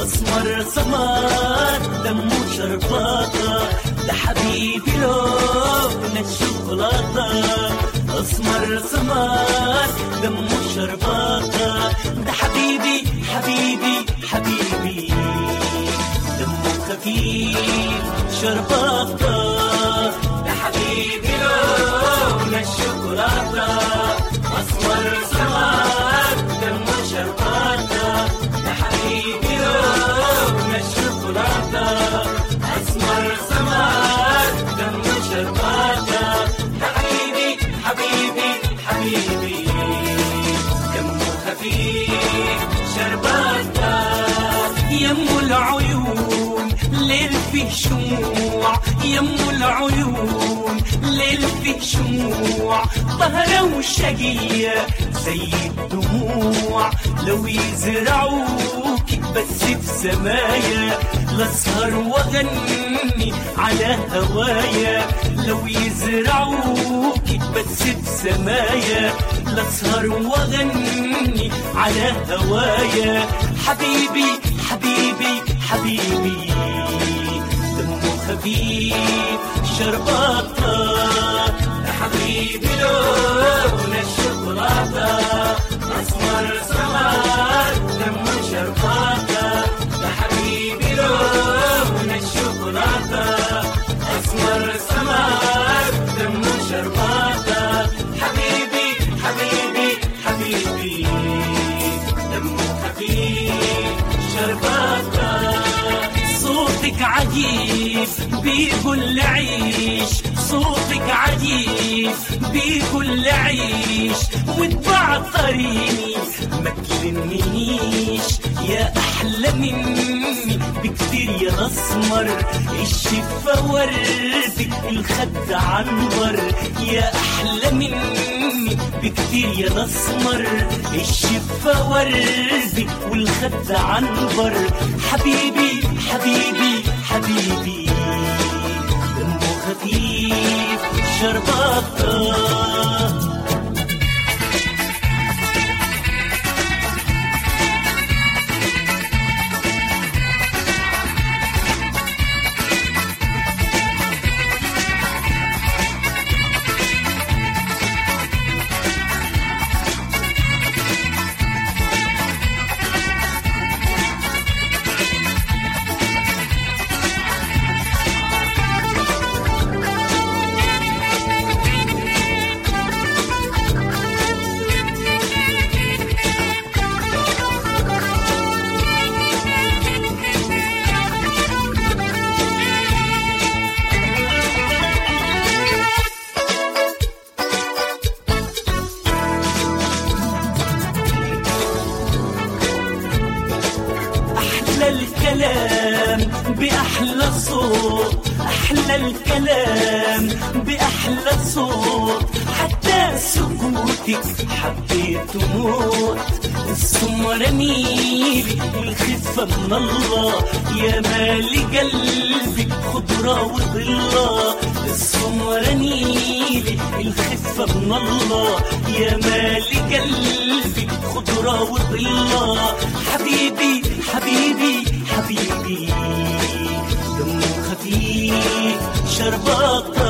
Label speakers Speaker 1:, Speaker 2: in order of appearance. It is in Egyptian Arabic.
Speaker 1: اسمر سمر دمه شرباطة ده حبيبي لون الشوكولاتة اسمر سمر دمه شرباطة ده حبيبي حبيبي حبيبي دمه خفيف شرباطة ده حبيبي لون الشوكولاتة اسمر سمر دمه شرباطة ده حبيبي لون الشوكولاتة اسمر سمر دمه شرباطة ده حبيبي حبيبي حبيبي دمه خفيف شرباطة يم العيون ليل فيه شموع يم العيون ليل فيه شموع طهرة وشقية زي الدموع لو يزرعوك بس في سمايا لاسهر واغني على هوايا لو يزرعوك بس في سمايا لاسهر واغني على هوايا حبيبي حبيبي حبيبي دمه خفيف شرباطة يا حبيبي لون الشوكولاتة أسمر سمر دمه شرباطة يا حبيبي لون الشوكولاتة أسمر سمر دمه شرباطة حبيبي حبيبي حبيبي دمه خفيف شرباطة صوتك عجيب بيقول عيش صوتك عجيب بيقول عيش وتبعطريني ما تلمنيش يا احلى مني بكتير يا الاسمر الشفا وردك الخد عنبر يا احلى مني بكتير يا الاسمر الشفا وردك والخد عنبر حبيبي حبيبي حبيبي دمه خفيف شرباطه أحلى الكلام بأحلى صوت أحلى الكلام بأحلى صوت حتى سكوتك حبيت موت السمرة ميلي والخفة من الله يا مالي قلبك خضرة وظلة السمرة نيلي الخفة من الله يا مالي قلبك خضرة وظلة حبيبي حبيبي حبيبي دمه خفيف شرباطة